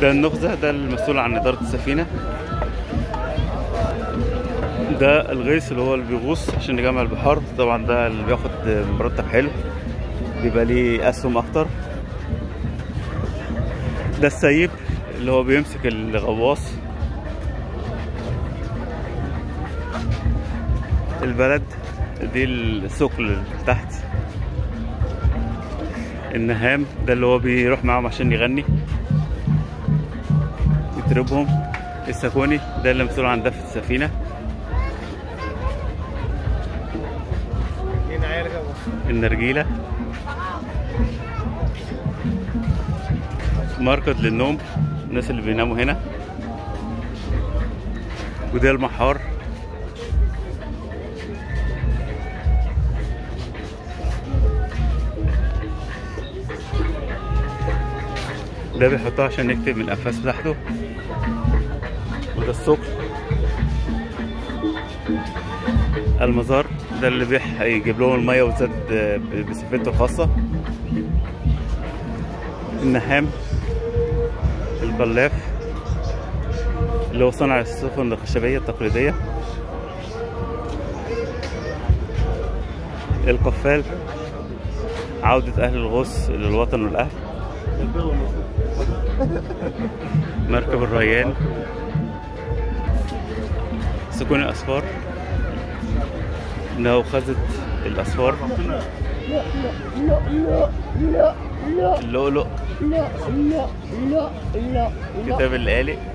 ده النخزة ده المسؤول عن إدارة السفينة ده الغيث اللي هو اللي بيغوص عشان يجمع البحار طبعا ده اللي بياخد مرتب حلو بيبقى ليه أسهم أخطر ده السيب اللي هو بيمسك الغواص البلد دي الثقل اللي تحت النهام ده اللي هو بيروح معاهم عشان يغني يضربهم السكوني ده اللي مسؤول عن دفة السفينة النرجيلة مركز للنوم الناس اللي بيناموا هنا وده المحار ده بيحطها عشان يكتب من الانفاس بتاعته وده الثقل المزار ده اللي بيح يجيب لهم الميه والزيت بسفينته الخاصه النحام القلاف اللي هو صنع السفن الخشبيه التقليديه القفال عودة أهل الغوص للوطن والأهل مركب الريان سكون الأسفار إنه خزت الأسفار لا لا لا لا لا اللؤلؤ لا لا لا لا كتاب اللآلئ